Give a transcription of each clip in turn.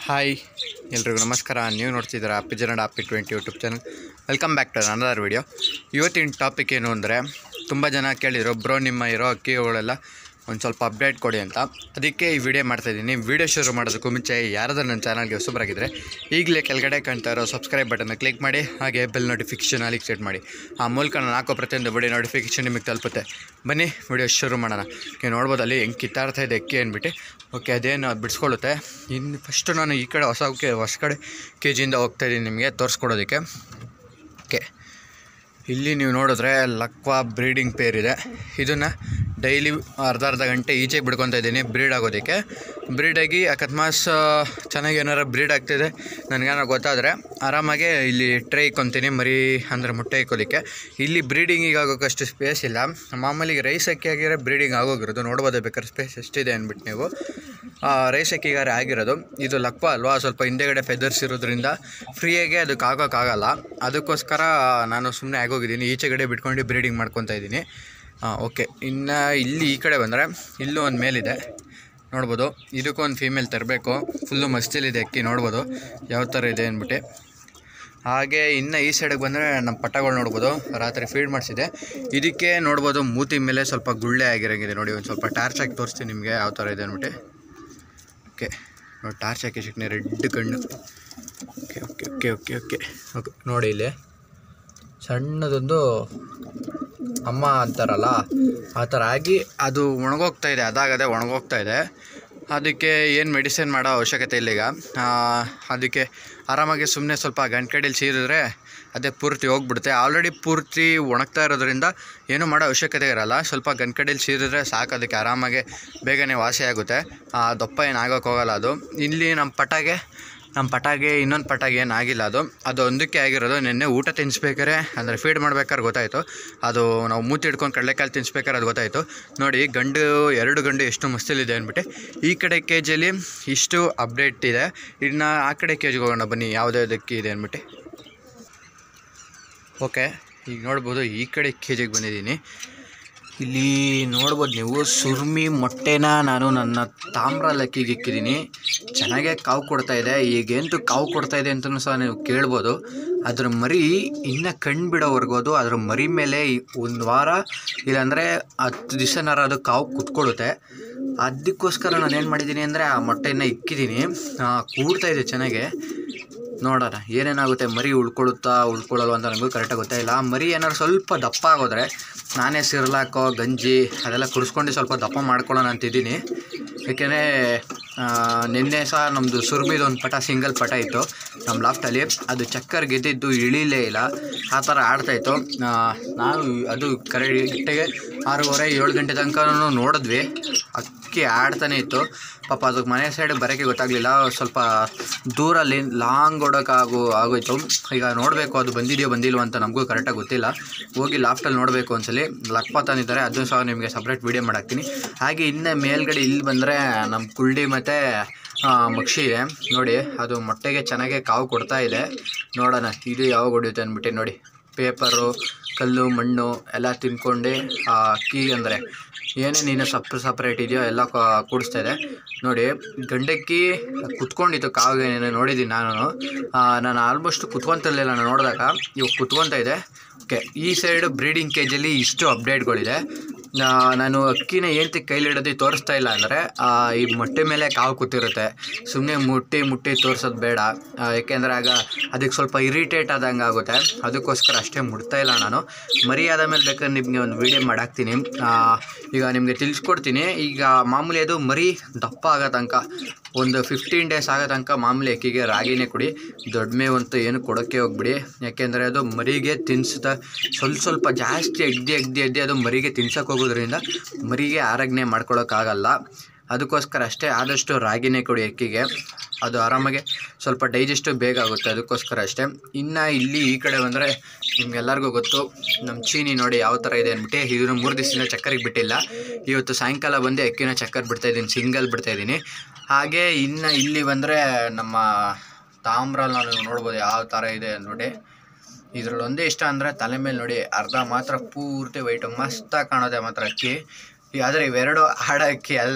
hi ಎಲ್ರಿಗೂ ನಮಸ್ಕಾರ ನೀವು ನೋಡ್ತಿದ್ದೀರಾ ಅಪ್ಪಿ ಜನಡ ಅಪ್ಪಿ twenty YouTube channel welcome back to another video ಇವತ್ತಿನ ಟಾಪಿಕ್ ಏನು ಅಂದರೆ ತುಂಬ ಜನ ಕೇಳಿದರು ಬ್ರೋ ನಿಮ್ಮ ಇರೋ ಅಕ್ಕಿಗಳೆಲ್ಲ ಒಂದು ಸ್ವಲ್ಪ ಅಪ್ಡೇಟ್ ಕೊಡಿ ಅಂತ ಅದಕ್ಕೆ ಈ ವಿಡಿಯೋ ಮಾಡ್ತಾಯಿದ್ದೀನಿ ವಿಡಿಯೋ ಶುರು ಮಾಡೋದಕ್ಕೂ ಮುಂಚೆ ಯಾರಾದರೂ ನನ್ನ ಚಾನಲ್ಗೆ ಹೊಸಬರಾಗಿದ್ದರೆ ಈಗಲೇ ಕೆಳಗಡೆ ಕಾಣ್ತಾ ಇರೋ ಸಬ್ಸ್ಕ್ರೈಬ್ ಬಟನ್ನ ಕ್ಲಿಕ್ ಮಾಡಿ ಹಾಗೆ ಬೆಲ್ ನೋಟಿಫಿಕೇಷನ್ ಅಲ್ಲಿಗೆ ಸೆಟ್ ಮಾಡಿ ಆ ಮೂಲಕ ನಾನು ಹಾಕೋ ಪ್ರತಿಯೊಂದು ವಿಡಿಯೋ ನೋಟಿಫಿಕೇಷನ್ ನಿಮಗೆ ತಲುಪುತ್ತೆ ಬನ್ನಿ ವಿಡಿಯೋ ಶುರು ಮಾಡೋಣ ನೀವು ನೋಡ್ಬೋದು ಅಲ್ಲಿ ಹೆಂಗೆ ಕಿತ್ತಾಡ್ತಾ ಇದೆ ಅಕ್ಕಿ ಅಂದ್ಬಿಟ್ಟು ಓಕೆ ಅದೇನು ಅದು ಬಿಡಿಸ್ಕೊಳ್ಳುತ್ತೆ ಇನ್ನು ಫಸ್ಟು ನಾನು ಈ ಕಡೆ ಹೊಸ ಕೆ ಹೊಸ ಕಡೆ ಕೆ ಜಿಯಿಂದ ಹೋಗ್ತಾಯಿದ್ದೀನಿ ನಿಮಗೆ ತೋರಿಸ್ಕೊಡೋದಕ್ಕೆ ಓಕೆ ಇಲ್ಲಿ ನೀವು ನೋಡಿದ್ರೆ ಲಕ್ವಾ ಬ್ರೀಡಿಂಗ್ ಪೇರ್ ಇದೆ ಇದನ್ನು ಡೈಲಿ ಅರ್ಧ ಅರ್ಧ ಗಂಟೆ ಈಚೆಗೆ ಬಿಡ್ಕೊತಾ ಇದ್ದೀನಿ ಬ್ರೀಡ್ ಆಗೋದಕ್ಕೆ ಬ್ರೀಡಾಗಿ ಅಕಸ್ಮಾತ್ ಚೆನ್ನಾಗಿ ಏನಾರು ಬ್ರೀಡ್ ಆಗ್ತಿದೆ ನನಗೇನಾರು ಗೊತ್ತಾದರೆ ಆರಾಮಾಗೆ ಇಲ್ಲಿ ಟ್ರೇ ಇಕ್ಕೊತೀನಿ ಮರಿ ಅಂದರೆ ಮೊಟ್ಟೆ ಇಕ್ಕೋದಕ್ಕೆ ಇಲ್ಲಿ ಬ್ರೀಡಿಂಗಿಗೆ ಆಗೋಕ್ಕಷ್ಟು ಸ್ಪೇಸ್ ಇಲ್ಲ ಮಾಮೂಲಿ ರೈಸ್ ಅಕ್ಕಿ ಆಗಿರೋ ಬ್ರೀಡಿಂಗ್ ಆಗೋಗಿರೋದು ನೋಡ್ಬೋದು ಬೇಕಾದ್ರೆ ಸ್ಪೇಸ್ ಎಷ್ಟಿದೆ ಅಂದ್ಬಿಟ್ಟು ನೀವು ಆ, ರೈಸ್ ಅಕ್ಕಿಗಾರೆ ಆಗಿರೋದು ಇದು ಲಕ್ವ ಅಲ್ವಾ ಸ್ವಲ್ಪ ಹಿಂದೆಗಡೆ ಫೆದರ್ಸ್ ಇರೋದ್ರಿಂದ ಫ್ರೀಯಾಗೆ ಅದಕ್ಕೆ ಆಗೋಕ್ಕಾಗಲ್ಲ ಅದಕ್ಕೋಸ್ಕರ ನಾನು ಸುಮ್ಮನೆ ಆಗೋಗಿದ್ದೀನಿ ಈಚೆಗಡೆ ಬಿಟ್ಕೊಂಡು ಬ್ರೀಡಿಂಗ್ ಮಾಡ್ಕೊತಾ ಇದ್ದೀನಿ ಹಾಂ ಓಕೆ ಇನ್ನು ಇಲ್ಲಿ ಈ ಕಡೆ ಬಂದರೆ ಇಲ್ಲೂ ಒಂದು ಮೇಲಿದೆ ನೋಡ್ಬೋದು ಇದಕ್ಕೂ ಒಂದು ಫೀಮೇಲ್ ತರಬೇಕು ಫುಲ್ಲು ಮಸ್ತಿಲಿದೆ ಅಕ್ಕಿ ನೋಡ್ಬೋದು ಯಾವ ಥರ ಇದೆ ಅಂದ್ಬಿಟ್ಟು ಹಾಗೆ ಇನ್ನು ಈ ಸೈಡಿಗೆ ಬಂದರೆ ನಮ್ಮ ಪಟ್ಟಗಳು ನೋಡ್ಬೋದು ರಾತ್ರಿ ಫೀಡ್ ಮಾಡಿಸಿದೆ ಇದಕ್ಕೆ ನೋಡ್ಬೋದು ಮೂತಿ ಮೇಲೆ ಸ್ವಲ್ಪ ಗುಳ್ಳೆ ಆಗಿರೋಂಗಿದೆ ನೋಡಿ ಒಂದು ಸ್ವಲ್ಪ ಟಾರ್ಚ್ ಹಾಕಿ ತೋರಿಸ್ತೀನಿ ನಿಮಗೆ ಯಾವ ಥರ ಇದೆ ಅಂದ್ಬಿಟ್ಟು ಓಕೆ ನೋಡಿ ಟಾರ್ಚ್ ಹಾಕಿ ಸಿಕ್ನೆ ರೆಡ್ ಕಣ್ಣು okay okay okay okay okay okay ನೋಡಿ ಇಲ್ಲಿ ಸಣ್ಣದೊಂದು ಅಮ್ಮ ಅಂತಾರಲ್ಲ ಆ ಥರ ಆಗಿ ಅದು ಒಣಗೋಗ್ತಾ ಇದೆ ಅದಾಗದೆ ಒಣಗೋಗ್ತಾ ಇದೆ ಅದಕ್ಕೆ ಏನು ಮೆಡಿಸಿನ್ ಮಾಡೋ ಅವಶ್ಯಕತೆ ಇಲ್ಲ ಈಗ ಆ, ಅದಕ್ಕೆ ಆರಾಮಾಗಿ ಸುಮ್ಮನೆ ಸ್ವಲ್ಪ ಗಂಟ್ಕಡಿಲಿ ಸೀರಿದ್ರೆ ಅದೇ ಪೂರ್ತಿ ಹೋಗ್ಬಿಡುತ್ತೆ ಆಲ್ರೆಡಿ ಪೂರ್ತಿ ಒಣಗ್ತಾ ಇರೋದ್ರಿಂದ ಏನೂ ಮಾಡೋ ಅವಶ್ಯಕತೆ ಇರಲ್ಲ ಸ್ವಲ್ಪ ಗಂಟ್ಕಡಿಲಿ ಸೀರಿದ್ರೆ ಸಾಕು ಅದಕ್ಕೆ ಆರಾಮಾಗಿ ಬೇಗನೆ ವಾಸಿ ಆಗುತ್ತೆ ಆ, ದಪ್ಪ ಏನು ಆಗೋಕ್ಕೆ ಹೋಗಲ್ಲ ಅದು ಇಲ್ಲಿ ನಮ್ಮ ಪಟಾಗೆ ನಮ್ಮ ಪಟಾಗೆ ಇನ್ನೊಂದು ಪಟಾಗೆ ಏನಾಗಿಲ್ಲ ಅದು ಅದು ಒಂದಕ್ಕೆ ಆಗಿರೋದು ನಿನ್ನೆ ಊಟ ತಿನ್ನಿಸ್ಬೇಕಾರೆ ಅಂದರೆ ಫೀಡ್ ಮಾಡ್ಬೇಕಾದ್ರೆ ಗೊತ್ತಾಯಿತು ಅದು ನಾವು ಮೂತಿ ಹಿಡ್ಕೊಂಡು ಕಡಲೆಕಾಳು ತಿನ್ನಿಸ್ಬೇಕಾದ್ರೆ ಅದು ಗೊತ್ತಾಯಿತು ನೋಡಿ ಗಂಡು ಎರಡು ಗಂಡು ಎಷ್ಟು ಮಸ್ತಿಲಿದೆ ಅಂದ್ಬಿಟ್ಟು ಈ ಕಡೆ ಕೆ ಜಿಯಲ್ಲಿ ಇಷ್ಟು ಅಪ್ಡೇಟ್ ಇದೆ ಇನ್ನು ಆ ಕಡೆ ಕೆ ಜಿಗೆ ಹೋಗೋಣ ಬನ್ನಿ ಯಾವುದ್ಯಾವುದಕ್ಕೆ ಇದೆ ಅಂದ್ಬಿಟ್ಟು ಓಕೆ ಈಗ ನೋಡ್ಬೋದು ಈ ಕಡೆ ಕೆ ಜಿಗೆ ಬಂದಿದ್ದೀನಿ ಇಲ್ಲಿ ನೋಡ್ಬೋದು ನೀವು ಸುರ್ಮಿ ಮೊಟ್ಟೆನ ನಾನು ನನ್ನ ತಾಮ್ರ ಲಕ್ಕಿಗೆ ಇಕ್ಕಿದ್ದೀನಿ ಚೆನ್ನಾಗೇ ಕಾವು ಕೊಡ್ತಾ ಇದೆ ಈಗೇಂತೂ ಕಾವು ಕೊಡ್ತಾ ಇದೆ ಅಂತಲೂ ಸಹ ನೀವು ಕೇಳ್ಬೋದು ಅದ್ರ ಮರಿ ಇನ್ನು ಕಣ್ಣು ಬಿಡೋವರೆಗೂ ಅದು ಅದ್ರ ಮರಿ ಮೇಲೆ ಒಂದು ವಾರ ಇಲ್ಲಾಂದರೆ ಹತ್ತು ದಿವಸನಾರ ಅದು ಕಾವು ಕುತ್ಕೊಳ್ಳುತ್ತೆ ಅದಕ್ಕೋಸ್ಕರ ನಾನು ಏನು ಮಾಡಿದ್ದೀನಿ ಅಂದರೆ ಆ ಮೊಟ್ಟೆಯನ್ನು ಇಕ್ಕಿದ್ದೀನಿ ಆ, ಕೂಡ್ತಾ ಇದೆ ಚೆನ್ನಾಗೆ ನೋಡೋಣ ಏನೇನಾಗುತ್ತೆ ಮರಿ ಉಳ್ಕೊಳ್ಳುತ್ತಾ ಉಳ್ಕೊಳ್ಳಲ್ವ ಅಂತ ನನಗೂ ಕರೆಕ್ಟಾಗಿ ಗೊತ್ತಾಯಿಲ್ಲ ಆ ಮರಿ ಏನಾದ್ರು ಸ್ವಲ್ಪ ದಪ್ಪ ಆಗೋದ್ರೆ ನಾನೇ ಸಿರ್ಲಾಕೋ ಗಂಜಿ ಅದೆಲ್ಲ ಕುಡಿಸ್ಕೊಂಡು ಸ್ವಲ್ಪ ದಪ್ಪ ಮಾಡ್ಕೊಳ್ಳೋಣ ಅಂತಿದ್ದೀನಿ ಏಕೆಂದರೆ ನಿನ್ನೆ ಸಹ ನಮ್ಮದು ಸುರ್ಮಿದು ಒಂದು ಪಟ ಸಿಂಗಲ್ ಪಟ ಇತ್ತು ನಮ್ಮ ಲಾಫ್ಟಲ್ಲಿ ಅದು ಚಕ್ಕರ್ ಗೆದ್ದಿದ್ದು ಇಳಿಲೇ ಇಲ್ಲ ಆ ಥರ ಆಡ್ತಾಯಿತ್ತು ನಾವು ಅದು ಕರೆಕ್ಟಾಗೆ ಆರೂವರೆ ಏಳು ಗಂಟೆ ತನಕ ನೋಡಿದ್ವಿ ಅಕ್ಕಿ ಆಡ್ತಾನೆ ಇತ್ತು ಪಾಪ ಅದಕ್ಕೆ ಮನೆ ಸೈಡ್ ಬರೋಕ್ಕೆ ಗೊತ್ತಾಗಲಿಲ್ಲ ಸ್ವಲ್ಪ ದೂರಲ್ಲಿ ಲಾಂಗ್ ಓಡೋಕ್ಕಾಗೋ ಆಗೋಯ್ತು ಈಗ ನೋಡಬೇಕು ಅದು ಬಂದಿದೆಯೋ ಬಂದಿಲ್ವೋ ಅಂತ ನಮಗೂ ಕರೆಕ್ಟಾಗಿ ಗೊತ್ತಿಲ್ಲ ಹೋಗಿ ಲಾಫ್ಟಲ್ಲಿ ನೋಡಬೇಕು ಒಂದ್ಸಲಿ ಲಕ್ಪ ತಂದಿದ್ದಾರೆ ಅದನ್ನು ಸಹ ನಿಮಗೆ ಸಪ್ರೇಟ್ ವೀಡಿಯೋ ಮಾಡಾಕ್ತೀನಿ ಹಾಗೆ ಇನ್ನು ಮೇಲ್ಗಡೆ ಇಲ್ಲಿ ಬಂದರೆ ನಮ್ಮ ಕುಳ್ಳಿ ಮತ್ತು ಮಕ್ಷಿ ಇದೆ ನೋಡಿ ಅದು ಮೊಟ್ಟೆಗೆ ಚೆನ್ನಾಗೇ ಕಾವು ಕೊಡ್ತಾ ಇದೆ ನೋಡೋಣ ಇದು ಯಾವಾಗ ಹೊಡೆಯುತ್ತೆ ಅಂದ್ಬಿಟ್ಟು ನೋಡಿ ಪೇಪರು ಕಲ್ಲು ಮಣ್ಣು ಎಲ್ಲ ತಿನ್ಕೊಂಡು ಆ ಅಕ್ಕಿ ಅಂದರೆ ಏನೇನು ಇನ್ನು ಸಪ್ ಸಪ್ರೇಟ್ ಇದೆಯೋ ಎಲ್ಲ ಕ- ಕೂಡಿಸ್ತಾ ಇದೆ ನೋಡಿ ಗಂಡಕ್ಕಿ ಕುತ್ಕೊಂಡಿತ್ತು ಕಾವಿಗೆ ನೋಡಿದ್ದೀನಿ ನಾನು ಆ, ನಾನು ಆಲ್ಮೋಸ್ಟ್ ಕುತ್ಕೊಂತಿರ್ಲಿಲ್ಲ ನಾನು ನೋಡಿದಾಗ ಇವಾಗ ಕುತ್ಕೊತಾ ಇದೆ ಓಕೆ ಈ ಸೈಡು ಬ್ರೀಡಿಂಗ್ ಕೇಜಲ್ಲಿ ಇಷ್ಟು ಅಪ್ಡೇಟ್ಗಳಿದೆ ನಾ- ನಾನು ಅಕ್ಕಿನ ಏನಕ್ಕೆ ಕೈಲಿಡೋದು ತೋರಿಸ್ತಾ ಇಲ್ಲ ಅಂದರೆ ಈ ಮೊಟ್ಟೆ ಮೇಲೆ ಕಾವು ಕೂತಿರುತ್ತೆ ಸುಮ್ಮನೆ ಮುಟ್ಟಿ ಮುಟ್ಟಿ ತೋರಿಸೋದು ಬೇಡ ಆ, ಏಕೆಂದರೆ ಆಗ ಅದಕ್ಕೆ ಸ್ವಲ್ಪ ಇರಿಟೇಟ್ ಆದಂಗೆ ಆಗುತ್ತೆ ಅದಕ್ಕೋಸ್ಕರ ಅಷ್ಟೇ ಮುಡ್ತಾ ಇಲ್ಲ ನಾನು ಮರಿ ಆದ ಮೇಲೆ ಬೇಕಾದ್ರೆ ನಿಮಗೆ ಒಂದು ವೀಡಿಯೋ ಮಾಡಾಕ್ತೀನಿ ಆ, ಈಗ ನಿಮಗೆ ತಿಳಿಸ್ಕೊಡ್ತೀನಿ ಈಗ ಮಾಮೂಲಿ ಅದು ಮರಿ ದಪ್ಪ ಆಗೋ ತನಕ ಒಂದು ಫಿಫ್ಟೀನ್ ಡೇಸ್ ಆಗೋ ತನಕ ಮಾಮೂಲಿ ಅಕ್ಕಿಗೆ ರಾಗಿನೇ ಕೊಡಿ ದೊಡ್ಡ ಮೇವಂತೂ ಏನು ಕೊಡೋಕ್ಕೆ ಹೋಗ್ಬಿಡಿ ಯಾಕೆಂದರೆ ಅದು ಮರಿಗೆ ತಿನ್ಸುತ್ತಾ ಸ್ವಲ್ಪ ಸ್ವಲ್ಪ ಜಾಸ್ತಿ ಅಗ್ದಿ ಅಗ್ದಿ ಅಗ್ದಿ ಅದು ಮರಿಗೆ ತಿನ್ಸಕ್ಕೆ ಹೋಗೋದ್ರಿಂದ ಮರಿಗೆ ಆರೋಗ್ಯ ಮಾಡ್ಕೊಳಕ್ಕಾಗಲ್ಲ ಅದಕ್ಕೋಸ್ಕರ ಅಷ್ಟೇ ಆದಷ್ಟು ರಾಗಿನೇ ಕೊಡಿ ಅಕ್ಕಿಗೆ ಅದು ಆರಾಮಾಗಿ ಸ್ವಲ್ಪ ಡೈಜೆಸ್ಟು ಬೇಗ ಆಗುತ್ತೆ ಅದಕ್ಕೋಸ್ಕರ ಅಷ್ಟೇ ಇನ್ನು ಇಲ್ಲಿ ಈ ಕಡೆ ಬಂದರೆ ನಿಮ್ಗೆಲ್ಲರಿಗೂ ಗೊತ್ತು ನಮ್ಮ ಚೀನಿ ನೋಡಿ ಯಾವ ಥರ ಇದೆ ಅಂದ್ಬಿಟ್ಟು ಇದನ್ನು ಮೂರು ದಿವಸದಿಂದ ಚಕ್ಕರಿಗೆ ಬಿಟ್ಟಿಲ್ಲ ಇವತ್ತು ಸಾಯಂಕಾಲ ಬಂದು ಅಕ್ಕಿನ ಚಕ್ಕರ್ ಬಿಡ್ತಾ ಇದ್ದೀನಿ ಸಿಂಗಲ್ ಬಿಡ್ತಾ ಇದ್ದೀನಿ ಹಾಗೆ ಇನ್ನು ಇಲ್ಲಿ ಬಂದರೆ ನಮ್ಮ ತಾಮ್ರಲ್ಲಿ ನಾವು ನೋಡ್ಬೋದು ಯಾವ ಥರ ಇದೆ ಅಂದ್ಬಿಟ್ಟು ಇದ್ರಲ್ಲಿ ಒಂದೇ ಇಷ್ಟ ಅಂದರೆ ತಲೆ ಮೇಲೆ ನೋಡಿ ಅರ್ಧ ಮಾತ್ರ ಪೂರ್ತಿ ವೈಟು ಮಸ್ತಾಗಿ ಕಾಣೋದೆ ಮಾತ್ರ ಅಕ್ಕಿ ಈ- ಆದರೆ ಇವೆರಡು ಆಡ ಅಕ್ಕಿ ಅಲ್ಲ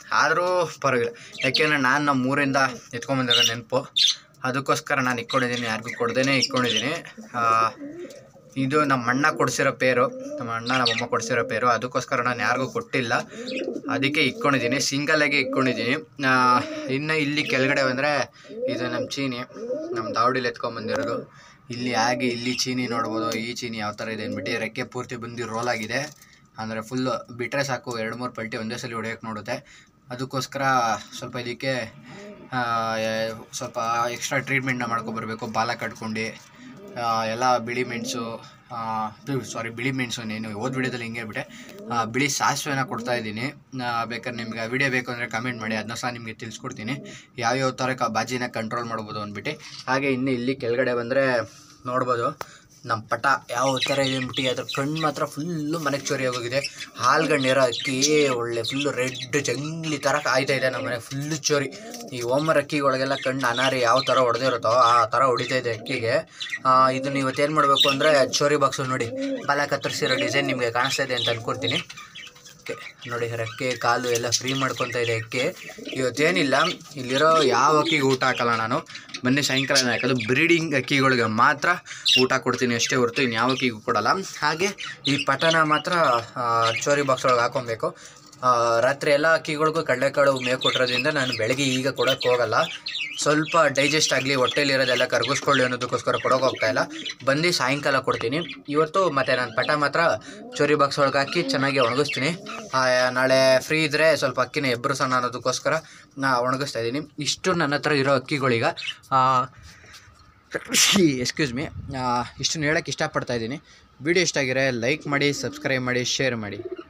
ಆದರೂ ಪರವಾಗಿಲ್ಲ ಯಾಕೆಂದರೆ ನಾನು ನಮ್ಮ ಊರಿಂದ ಎತ್ಕೊಂಬಂದಿರೋ ನೆನಪು ಅದಕ್ಕೋಸ್ಕರ ನಾನು ಇಟ್ಕೊಂಡಿದ್ದೀನಿ ಯಾರಿಗೂ ಕೊಡ್ದೇನೆ ಇಟ್ಕೊಂಡಿದ್ದೀನಿ ಆ, ಇದು ನಮ್ಮ ಅಣ್ಣ ಕೊಡಿಸಿರೋ ಪೇರು ನಮ್ಮ ಅಣ್ಣ ನಮ್ಮಮ್ಮ ಕೊಡಿಸಿರೋ ಪೇರು ಅದಕ್ಕೋಸ್ಕರ ನಾನು ಯಾರಿಗೂ ಕೊಟ್ಟಿಲ್ಲ ಅದಕ್ಕೆ ಇಟ್ಕೊಂಡಿದ್ದೀನಿ ಸಿಂಗಲಾಗಿ ಇಟ್ಕೊಂಡಿದ್ದೀನಿ ಆ, ಇನ್ನು ಇಲ್ಲಿ ಕೆಳಗಡೆ ಬಂದರೆ ಇದು ನಮ್ಮ ಚೀನಿ ನಮ್ಮ ದಾವಡಿಲಿ ಎತ್ಕೊಂಬಂದಿರೋದು ಇಲ್ಲಿ ಹಾಗೆ ಇಲ್ಲಿ ಚೀನಿ ನೋಡ್ಬೋದು ಈ ಚೀನಿ ಯಾವ ಥರ ಇದೆ ಅಂದ್ಬಿಟ್ಟು ರೆಕ್ಕೆ ಪೂರ್ತಿ ಬಂದು ರೋಲ್ ಆಗಿದೆ ಅಂದರೆ ಫುಲ್ಲು ಬಿಟ್ಟರೆ ಸಾಕು ಎರಡು ಮೂರು ಪಲ್ಟಿ ಒಂದೇ ಸಲ ಹೊಡೆಯೋಕ್ಕೆ ನೋಡುತ್ತೆ ಅದಕ್ಕೋಸ್ಕರ ಸ್ವಲ್ಪ ಇದಕ್ಕೆ ಆ, ಎ- ಸ್ವಲ್ಪ ಎಕ್ಸ್ಟ್ರಾ ಟ್ರೀಟ್ಮೆಂಟ್ನ ಮಾಡ್ಕೊಬರ್ಬೇಕು ಬಾಲ ಕಟ್ಕೊಂಡು ಆ, ಎಲ್ಲ ಬಿಳಿ ಮೆಣಸು ಸಾರಿ ಬಿಳಿ ಮೆಣಸು ನೀನು ಓದ್ ವಿಡಿಯೋದಲ್ಲಿ ಹಿಂಗೆ ಬಿಟ್ಟೆ ಆ, ಬಿಳಿ ಸಾಸಿವೆನ ಕೊಡ್ತಾ ಇದ್ದೀನಿ ಆ, ಬೇಕಾದ್ರೆ ನಿಮ್ಗೆ ಆ ವಿಡಿಯೋ ಬೇಕು ಅಂದರೆ ಕಮೆಂಟ್ ಮಾಡಿ ಅದನ್ನ ಸಹ ನಿಮಗೆ ತಿಳಿಸ್ಕೊಡ್ತೀನಿ ಯಾವ್ಯಾವ ಥರ ಕ ಬಾಜಿನ ಕಂಟ್ರೋಲ್ ಮಾಡ್ಬೋದು ಅಂದ್ಬಿಟ್ಟು ಹಾಗೆ ಇನ್ನು ಇಲ್ಲಿ ಕೆಳಗಡೆ ಬಂದರೆ ನೋಡ್ಬೋದು ನಮ್ಮ ಪಟ ಯಾವ ಥರ ಇದೆ ಅಂದ್ಬಿಟ್ಟು ಅದ್ರ ಕಣ್ಣು ಮಾತ್ರ ಫುಲ್ಲು ಮನೆಗೆ ಚೋರಿ ಆಗೋಗಿದೆ ಹಾಲ್ಗಣ್ಣಿರೋ ಅಕ್ಕಿ ಒಳ್ಳೆ ಫುಲ್ಲು ರೆಡ್ ಜಂಗ್ಲಿ ಥರ ಕಾಯ್ತಾ ಇದೆ ನಮ್ಮ ಮನೆ ಫುಲ್ಲು ಚೋರಿ ಈ ಓಮರ್ ಅಕ್ಕಿಗಳಿಗೆಲ್ಲ ಕಣ್ಣು ಅನಾರಿ ಯಾವ ಥರ ಹೊಡೆದಿರುತ್ತೋ ಆ ಥರ ಹೊಡಿತಾ ಇದೆ ಅಕ್ಕಿಗೆ ಆ, ಇದನ್ನ ಇವತ್ತೇನು ಮಾಡಬೇಕು ಅಂದರೆ ಚೋರಿ ಬಾಕ್ಸು ನೋಡಿ ಬಾಲ ಕತ್ತರಿಸಿರೋ ಡಿಸೈನ್ ನಿಮಗೆ ಕಾಣಿಸ್ತಾ ಇದೆ ಅಂತ ಅಂದ್ಕೊಡ್ತೀನಿ ಓಕೆ ನೋಡಿ ರೆಕ್ಕೆ ಕಾಲು ಎಲ್ಲ ಫ್ರೀ ಮಾಡ್ಕೊತಾ ಇದೆ ಅಕ್ಕಿ ಇವತ್ತೇನಿಲ್ಲ ಇಲ್ಲಿರೋ ಯಾವ ಅಕ್ಕಿಗೆ ಊಟ ಹಾಕಲ್ಲ ನಾನು ಮೊನ್ನೆ ಸಾಯಂಕಾಲ ಹಾಕೋದು ಬ್ರೀಡಿಂಗ್ ಅಕ್ಕಿಗಳಿಗೆ ಮಾತ್ರ ಊಟ ಕೊಡ್ತೀನಿ ಅಷ್ಟೇ ಹೊರತು ಇನ್ಯಾವ ಅಕ್ಕಿಗೂ ಕೊಡಲ್ಲ ಹಾಗೆ ಈ ಪಟನ ಮಾತ್ರ ಆ, ಚೋರಿ ಬಾಕ್ಸ್ ಒಳಗೆ ಹಾಕೊಬೇಕು ಆ, ರಾತ್ರಿ ಎಲ್ಲ ಅಕ್ಕಿಗಳಿಗೂ ಕಡಲೆಕಾಳು ಮೇವು ಕೊಟ್ಟಿರೋದ್ರಿಂದ ನಾನು ಬೆಳಗ್ಗೆ ಈಗ ಕೊಡೋಕ್ಕೆ ಹೋಗಲ್ಲ ಸ್ವಲ್ಪ ಡೈಜೆಸ್ಟ್ ಆಗಲಿ ಹೊಟ್ಟೆಲಿರೋದೆಲ್ಲ ಕರ್ಗಿಸ್ಕೊಳ್ಳಿ ಅನ್ನೋದಕ್ಕೋಸ್ಕರ ಕೊಡೋಕೆ ಹೋಗ್ತಾ ಇಲ್ಲ ಬಂದು ಸಾಯಂಕಾಲ ಕೊಡ್ತೀನಿ ಇವತ್ತು ಮತ್ತು ನಾನು ಪಟ ಮಾತ್ರ ಚೋರಿ ಬಾಕ್ಸ್ ಒಳಗೆ ಹಾಕಿ ಚೆನ್ನಾಗಿ ಒಣಗಿಸ್ತೀನಿ ಆ, ನಾಳೆ ಫ್ರೀ ಇದ್ದರೆ ಸ್ವಲ್ಪ ಅಕ್ಕಿನ ಎಬ್ಬರಿಸೋಣ ಅನ್ನೋದಕ್ಕೋಸ್ಕರ ನಾ ಒಣಗಿಸ್ತಾ ಇದ್ದೀನಿ ಇಷ್ಟು ನನ್ನ ಹತ್ರ ಇರೋ ಅಕ್ಕಿಗಳೀಗ ಎಕ್ಸ್ಕ್ಯೂಸ್ ಮಿ ಇಷ್ಟನ್ನು ಹೇಳೋಕ್ಕೆ ಇಷ್ಟಪಡ್ತಾ ಇದ್ದೀನಿ ವಿಡಿಯೋ ಇಷ್ಟ ಆಗಿರೋ ಲೈಕ್ ಮಾಡಿ ಸಬ್ಸ್ಕ್ರೈಬ್ ಮಾಡಿ ಶೇರ್ ಮಾಡಿ